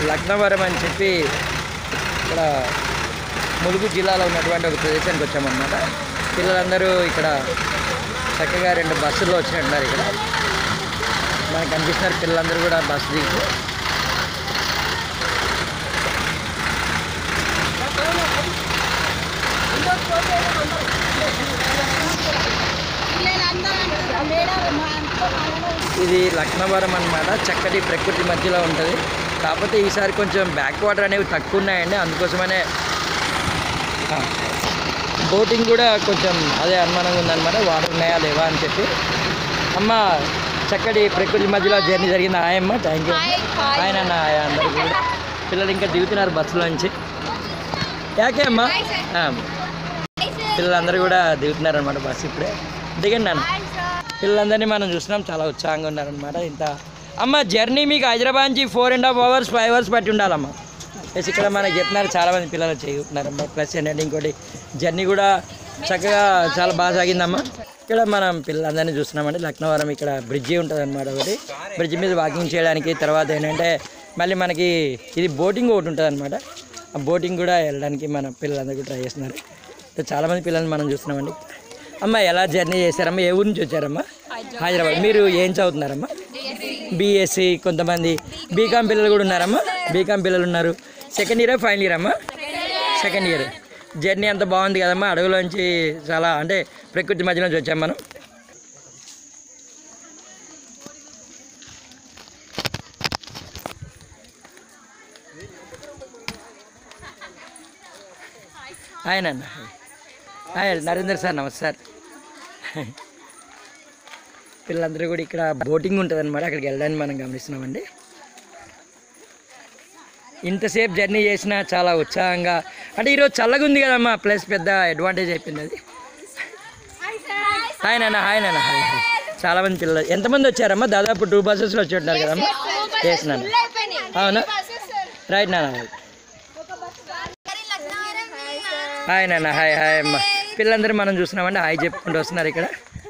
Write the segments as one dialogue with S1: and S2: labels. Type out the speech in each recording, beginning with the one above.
S1: లక్నవరం అని చెప్పి ఇక్కడ ములుగు జిల్లాలో ఉన్నటువంటి ఒక ప్రదేశానికి వచ్చామన్నమాట పిల్లలందరూ ఇక్కడ చక్కగా రెండు బస్సుల్లో వచ్చినట్టున్నారు ఇక్కడ మనకు కనిపిస్తున్నారు పిల్లలందరూ కూడా బస్సు దిగి ఇది లక్నవరం అన్నమాట చక్కటి ప్రకృతి మధ్యలో ఉంటుంది కాకపోతే ఈసారి కొంచెం బ్యాక్ వాటర్ అనేవి తక్కువ ఉన్నాయండి అందుకోసమనే ఆ, బోటింగ్ కూడా కొంచెం అదే అనుమానంగా ఉందన్నమాట వాటర్ ఉన్నాయా లేవా అని చెప్పి అమ్మ చక్కటి ప్రకృతి మధ్యలో జర్నీ జరిగింది హాయమ్మ థ్యాంక్ యూ
S2: హాయ్, హాయ్.
S1: ఆయన హాయ్ అందరికీ కూడా పిల్లలు ఇంకా దిగుతున్నారు బస్సులో నుంచి యాకే అమ్మా ఆ, పిల్లలందరూ కూడా దిగుతున్నారు అనమాట బస్సు ఇప్పుడే దిగండి నాన్న పిల్లలందరినీ మనం చూస్తున్నాం చాలా ఉత్సాహంగా ఉన్నారనమాట ఇంత అమ్మ జర్నీ మీకు హైదరాబాద్ నుంచి four and half hours five hours పట్టి ఉండాలమ్మా ప్లస్ ఇక్కడ మనకి చెప్తున్నారు చాలామంది పిల్లలు చేయుతున్నారమ్మా ప్లస్ ఏంటంటే ఇంకోటి జర్నీ కూడా చక్కగా చాలా బాగా సాగిందమ్మా ఇక్కడ మనం పిల్లలందరినీ చూస్తున్నామండి లక్నవరం ఇక్కడ బ్రిడ్జి ఉంటుంది అనమాట ఒకటి బ్రిడ్జి మీద వాకింగ్ చేయడానికి తర్వాత ఏంటంటే మళ్ళీ మనకి ఇది బోటింగ్ ఒకటి ఉంటుంది అనమాట ఆ బోటింగ్ కూడా వెళ్ళడానికి మన పిల్లలందరూ కూడా ట్రై చేస్తున్నారు ఇక్కడ చాలామంది పిల్లల్ని మనం చూస్తున్నామండి అమ్మ ఎలా జర్నీ చేశారమ్మా ఏ ఊరు నుంచి వచ్చారమ్మా హైదరాబాద్ మీరు ఏం చదువుతున్నారమ్మా బీఎస్సీ కొంతమంది బీకామ్ పిల్లలు కూడా ఉన్నారమ్మా బీకామ్ పిల్లలు ఉన్నారు సెకండ్ ఇయర్ ఫైనల్ ఇయర్ అమ్మా సెకండ్ ఇయర్ జర్నీ అంత బాగుంది కదమ్మా అడవులోంచి చాలా అంటే ప్రకృతి మధ్య నుంచి వచ్చాం మనం ఆయన అన్న హాయ్ నరేందర్ సార్ నమస్తే సార్ పిల్లలందరూ కూడా ఇక్కడ బోటింగ్ ఉంటుంది అనమాట అక్కడికి వెళ్ళడానికి మనం గమనిస్తున్నామండి ఇంతసేపు జర్నీ చేసినా చాలా ఉత్సాహంగా అంటే ఈరోజు చల్లగా ఉంది కదమ్మా ప్లస్ పెద్ద అడ్వాంటేజ్ అయిపోయింది అది హాయ్ నాన్న హాయ్ నాన్న హాయ్ హాయ్ చాలామంది పిల్లలు ఎంతమంది వచ్చారమ్మా దాదాపు టూ బస్సెస్లో వచ్చి ఉంటున్నారు కదమ్మా ఎస్ నాన్న అవునా రైట్ నాన్న రైట్ హాయ్ నాన్న హాయ్ హాయ్ అమ్మ పిల్లలందరూ మనం చూస్తున్నామండి హాయ్ చెప్పుకుంటూ వస్తున్నారు ఇక్కడ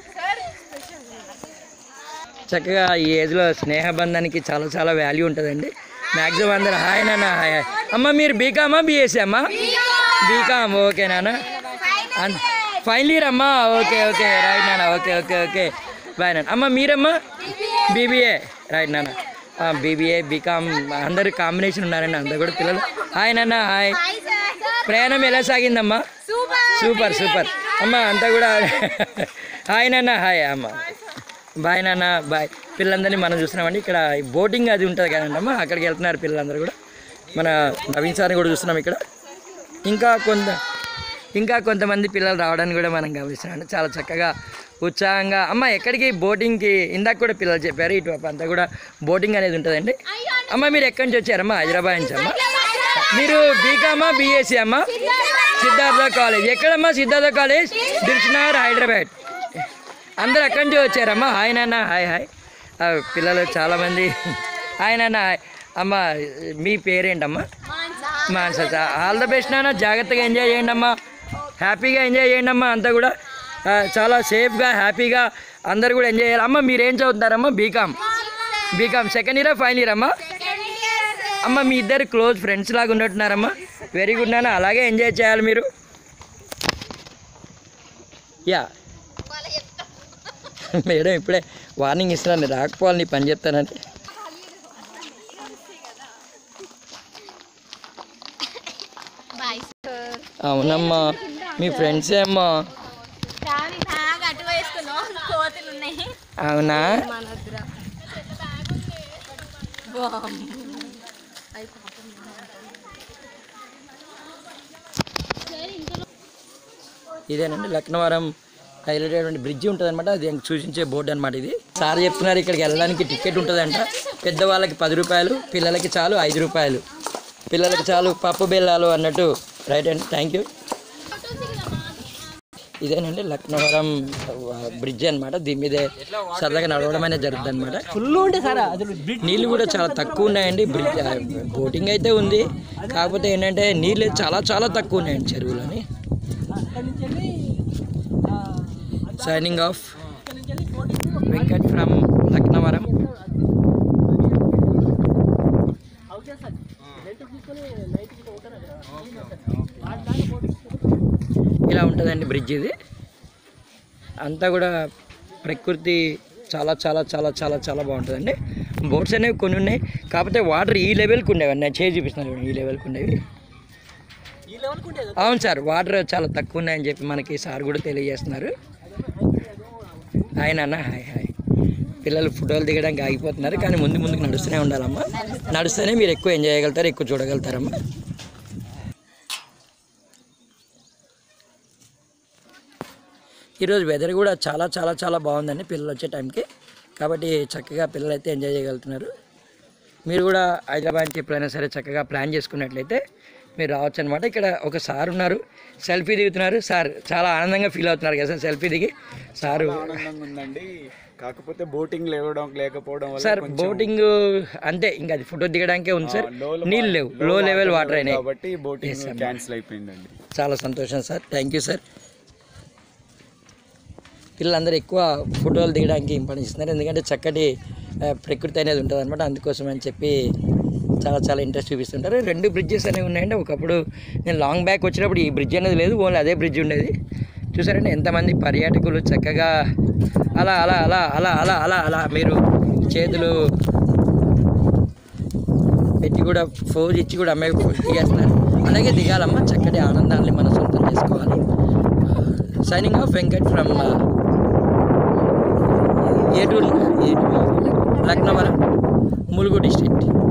S1: చక్కగా ఈ ఏజ్లో స్నేహబంధానికి చాలా చాలా వాల్యూ ఉంటుందండి మ్యాక్సిమం అందరూ హాయ్ నాన్న హాయ్ హాయ్ అమ్మ మీరు బీకామా బీఎస్సీ అమ్మా బీకామ్ ఓకే నాన్న అన్- ఫైనల్ ఇయర్ అమ్మా ఓకే ఓకే రైట్ నాన్న ఓకే ఓకే ఓకే బాయ్ నాన్న అమ్మ మీరమ్మా బీబీఏ రైట్ నాన్న బీబీఏ బీకామ్ అందరు కాంబినేషన్ ఉన్నారండి అందరు కూడా పిల్లలు హాయ్ నాన్న హాయ్ ప్రయాణం ఎలా సాగిందమ్మా సూపర్ సూపర్ అమ్మ అంతా కూడా హాయ్ నాన్న హాయ్ అమ్మ బాయ్ నాన్న బాయ్ పిల్లలందరినీ మనం చూస్తున్నామండి ఇక్కడ బోటింగ్ అది ఉంటుంది కదండి అమ్మ అక్కడికి వెళ్తున్నారు పిల్లలందరూ కూడా మన నవీన్ సార్ని కూడా చూస్తున్నాం ఇక్కడ ఇంకా కొంత ఇంకా కొంతమంది పిల్లలు రావడానికి కూడా మనం గమనిస్తున్నాం చాలా చక్కగా ఉత్సాహంగా అమ్మ ఎక్కడికి బోటింగ్కి ఇందాక కూడా పిల్లలు చెప్పారు ఇటు అంతా కూడా బోటింగ్ అనేది ఉంటుందండి అమ్మ మీరు ఎక్కడి నుంచి వచ్చారమ్మా హైదరాబాద్ నుంచి అమ్మ మీరు బీకామా బీఎస్సీ అమ్మా సిద్ధార్థ కాలేజ్ ఎక్కడమ్మా సిద్ధార్థ కాలేజ్ దిల్చునగర్ హైదరాబాద్ అందరు అక్కడి నుంచి వచ్చారమ్మా హాయ్ నాన్న హాయ్ హాయ్ ఆ, పిల్లలు చాలామంది హాయ్ నాన్న హాయ్ అమ్మ మీ పేరేంటమ్మా మాన్స ఆల్ ద బెస్ట్ నాన్న జాగ్రత్తగా ఎంజాయ్ చేయండి అమ్మా హ్యాపీగా ఎంజాయ్ చేయండి అమ్మా అంతా కూడా ఆ, చాలా సేఫ్గా హ్యాపీగా అందరు కూడా ఎంజాయ్ చేయాలి అమ్మ మీరు ఏం చదువుతున్నారమ్మా BCom BCom second year final year అమ్మా అమ్మ మీ ఇద్దరు క్లోజ్ ఫ్రెండ్స్ లాగా ఉన్నట్టున్నారమ్మా వెరీ గుడ్ నాన్న అలాగే ఎంజాయ్ చేయాలి మీరు యా మేడం ఇప్పుడే వార్నింగ్ ఇస్తున్నాను రాకపోవాలి నీ పని చెప్తానని అవునమ్మా మీ ఫ్రెండ్సే అమ్మా
S2: బాగా అటు వేసుకున్నాం కోతులు ఉన్నాయి
S1: అవునా
S2: మన వద్దురా
S1: ఇదేనండి లక్నవరం హైలైట్ అయినటువంటి బ్రిడ్జి ఉంటుంది అనమాట అది సూచించే బోర్డు అనమాట ఇది సార్ చెప్తున్నారు ఇక్కడికి వెళ్ళడానికి టికెట్ ఉంటుందంట పెద్దవాళ్ళకి పది రూపాయలు పిల్లలకి చాలు ఐదు రూపాయలు పిల్లలకి చాలు పప్పు బెల్లాలు అన్నట్టు రైట్ అండి థ్యాంక్ యూ ఇదేనండి లక్నవరం బ్రిడ్జ్ అన్నమాట దీని మీదే సరదాగా నడవడం అనేది జరుగుతుంది అనమాట ఫుల్ ఉంటే సార్ నీళ్ళు కూడా చాలా తక్కువ ఉన్నాయండి బ్రిడ్జ్ ఆ, బోటింగ్ అయితే ఉంది కాకపోతే ఏంటంటే నీళ్ళు చాలా చాలా తక్కువ ఉన్నాయండి చెరువులని signing off Venkat from Laknavaram ఇలా ఉంటుందండి బ్రిడ్జ్ ఇది అంతా కూడా ప్రకృతి చాలా చాలా చాలా చాలా చాలా బాగుంటుందండి బోట్స్ అనేవి కొన్ని ఉన్నాయి కాకపోతే వాటర్ ఈ లెవెల్కి ఉండేవి నేను చేసి చూపిస్తున్నాను చూడండి, ఈ లెవెల్కి ఉండేవి అవును సార్ వాటర్ చాలా తక్కువ ఉన్నాయని చెప్పి మనకి సార్ కూడా తెలియజేస్తున్నారు హాయ్ నాన్న హాయ్ హాయ్ పిల్లలు ఫోటోలు దిగడానికి ఆగిపోతున్నారు కానీ ముందు ముందుకు నడుస్తూనే ఉండాలమ్మా నడుస్తూనే మీరు ఎక్కువ ఎంజాయ్ చేయగలుగుతారు ఎక్కువ చూడగలుగుతారమ్మా ఈరోజు వెదర్ కూడా చాలా చాలా చాలా బాగుందండి పిల్లలు వచ్చే టైంకి కాబట్టి చక్కగా పిల్లలు అయితే ఎంజాయ్ చేయగలుగుతున్నారు మీరు కూడా హైదరాబాద్కి ఎప్పుడైనా సరే చక్కగా ప్లాన్ చేసుకున్నట్లయితే మీరు రావచ్చు అనమాట ఇక్కడ ఒక సార్ ఉన్నారు సెల్ఫీ దిగుతున్నారు సార్ చాలా ఆనందంగా ఫీల్ అవుతున్నారు కదా సార్ సెల్ఫీ దిగి సారు
S3: ఆనందంగా ఉందండి కాకపోతే బోటింగ్ లేవడం లేకపోవడం వల్ల
S1: సార్
S3: కొంచెం
S1: బోటింగ్ అంతే ఇంకా అది ఫోటో దిగడానికే ఉంది సార్
S3: low లో
S1: నీళ్ళు లేవు లో లెవెల్ వాటర్ అయినాయి
S3: కాబట్టి బోటింగ్ క్యాన్సిల్ అయిపోయిందండి
S1: చాలా సంతోషం సార్ థ్యాంక్ యూ సార్ పిల్లలందరూ ఎక్కువ ఫోటోలు దిగడానికి ఇంపార్టెన్స్ ఇస్తున్నారు ఎందుకంటే చక్కటి ఆ, ప్రకృతి అనేది ఉంటుంది అనమాట అందుకోసం అని చెప్పి చాలా చాలా ఇంట్రెస్ట్ చూపిస్తుంటారు రెండు బ్రిడ్జెస్ అనేవి ఉన్నాయండి ఒకప్పుడు నేను లాంగ్ బ్యాక్ వచ్చినప్పుడు ఈ బ్రిడ్జ్ అనేది లేదు ఓన్లీ అదే బ్రిడ్జ్ ఉండేది చూసారండి ఎంతమంది పర్యాటకులు చక్కగా అలా అలా అలా అలా అలా అలా అలా మీరు చేతులు పెట్టి కూడా ఫోజ్ ఇచ్చి కూడా అమ్మాయి దిగేస్తున్నారు అలాగే దిగాలమ్మా చక్కటి ఆనందాన్ని మనం సొంతం చేసుకోవాలి signing off Venkat from Eturu Laknavaram Mulugu district